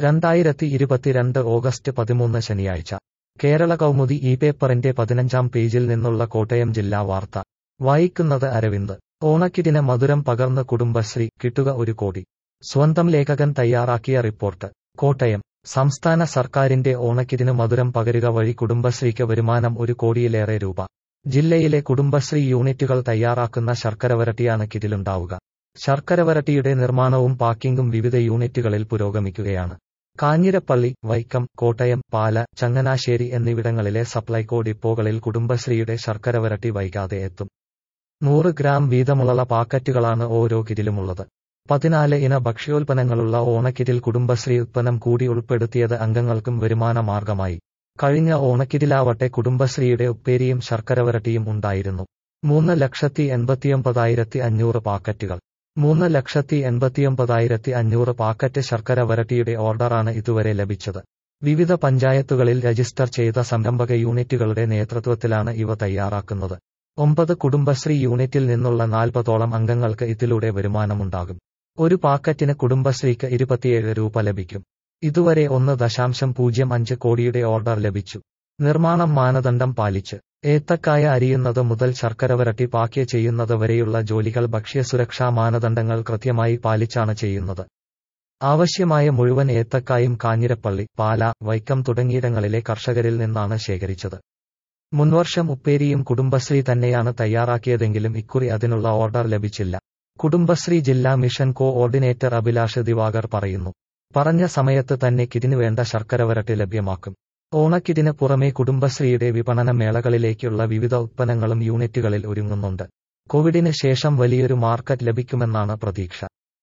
രണ്ടായിരത്തി ഇരുപത്തിരണ്ട് ഓഗസ്റ്റ് പതിമൂന്ന് ശനിയാഴ്ച കേരള കൗമുദി ഈ പേപ്പറിന്റെ പതിനഞ്ചാം പേജിൽ നിന്നുള്ള കോട്ടയം ജില്ലാ വാർത്ത വായിക്കുന്നത് അരവിന്ദ് ഓണക്കിടിന് മധുരം പകർന്ന് കുടുംബശ്രീ കിട്ടുക ഒരു കോടി സ്വന്തം ലേഖകൻ തയ്യാറാക്കിയ റിപ്പോർട്ട് കോട്ടയം സംസ്ഥാന സർക്കാരിന്റെ ഓണക്കിടിന് മധുരം പകരുക വഴി കുടുംബശ്രീക്ക് വരുമാനം ഒരു കോടിയിലേറെ രൂപ ജില്ലയിലെ കുടുംബശ്രീ യൂണിറ്റുകൾ തയ്യാറാക്കുന്ന ശർക്കരവരട്ടിയാണ് കിടിലുണ്ടാവുക ശർക്കരവരട്ടിയുടെ നിർമ്മാണവും പാക്കിംഗും വിവിധ യൂണിറ്റുകളിൽ പുരോഗമിക്കുകയാണ് കാഞ്ഞിരപ്പള്ളി വൈക്കം കോട്ടയം പാല ചങ്ങനാശ്ശേരി എന്നിവിടങ്ങളിലെ സപ്ലൈകോ ഡിപ്പോകളിൽ കുടുംബശ്രീയുടെ ശർക്കരവരട്ടി വൈകാതെ എത്തും നൂറ് ഗ്രാം വീതമുള്ള പാക്കറ്റുകളാണ് ഓരോ കിരിലുമുള്ളത് പതിനാല് ഇന ഭക്ഷ്യോൽപ്പന്നങ്ങളുള്ള ഓണക്കിരിൽ കുടുംബശ്രീ ഉത്പന്നം കൂടി ഉൾപ്പെടുത്തിയത് അംഗങ്ങൾക്കും വരുമാന മാർഗമായി കഴിഞ്ഞ ഓണക്കിരിലാവട്ടെ കുടുംബശ്രീയുടെ ഉപ്പേരിയും ശർക്കരവരട്ടിയും ഉണ്ടായിരുന്നു മൂന്ന് ലക്ഷത്തി എൺപത്തിയൊമ്പതായിരത്തി അഞ്ഞൂറ് പാക്കറ്റുകൾ മൂന്ന് ലക്ഷത്തി എൺപത്തിയൊമ്പതായിരത്തി അഞ്ഞൂറ് പാക്കറ്റ് ശർക്കര വരട്ടിയുടെ ഓർഡറാണ് ഇതുവരെ ലഭിച്ചത് വിവിധ പഞ്ചായത്തുകളിൽ രജിസ്റ്റർ ചെയ്ത സംരംഭക യൂണിറ്റുകളുടെ നേതൃത്വത്തിലാണ് ഇവ തയ്യാറാക്കുന്നത് ഒമ്പത് കുടുംബശ്രീ യൂണിറ്റിൽ നിന്നുള്ള നാൽപ്പതോളം അംഗങ്ങൾക്ക് ഇതിലൂടെ വരുമാനമുണ്ടാകും ഒരു പാക്കറ്റിന് കുടുംബശ്രീക്ക് ഇരുപത്തിയേഴ് രൂപ ലഭിക്കും ഇതുവരെ ഒന്ന് ദശാംശം പൂജ്യം അഞ്ച് കോടിയുടെ ഓർഡർ ലഭിച്ചു നിർമ്മാണം മാനദണ്ഡം പാലിച്ച് ഏത്തക്കായ അരിയുന്നത് മുതൽ ശർക്കരവരട്ടി പാക്ക് ചെയ്യുന്നത് വരെയുള്ള ജോലികൾ ഭക്ഷ്യസുരക്ഷാ മാനദണ്ഡങ്ങൾ കൃത്യമായി പാലിച്ചാണ് ചെയ്യുന്നത് ആവശ്യമായ മുഴുവൻ ഏത്തക്കായും കാഞ്ഞിരപ്പള്ളി പാല വൈക്കം തുടങ്ങിയിടങ്ങളിലെ കർഷകരിൽ നിന്നാണ് ശേഖരിച്ചത് മുൻവർഷം ഉപ്പേരിയും കുടുംബശ്രീ തന്നെയാണ് തയ്യാറാക്കിയതെങ്കിലും ഇക്കുറി അതിനുള്ള ഓർഡർ ലഭിച്ചില്ല കുടുംബശ്രീ ജില്ലാ mission coordinator Abhilash Divakar പറയുന്നു പറഞ്ഞ സമയത്ത് തന്നെ കിടിനു വേണ്ട ശർക്കരവരട്ടി ലഭ്യമാക്കും ഓണക്കിടിന് പുറമെ കുടുംബശ്രീയുടെ വിപണന മേളകളിലേക്കുള്ള വിവിധ ഉത്പന്നങ്ങളും യൂണിറ്റുകളിൽ ഒരുങ്ങുന്നുണ്ട് കോവിഡിന് ശേഷം വലിയൊരു മാർക്കറ്റ് ലഭിക്കുമെന്നാണ് പ്രതീക്ഷ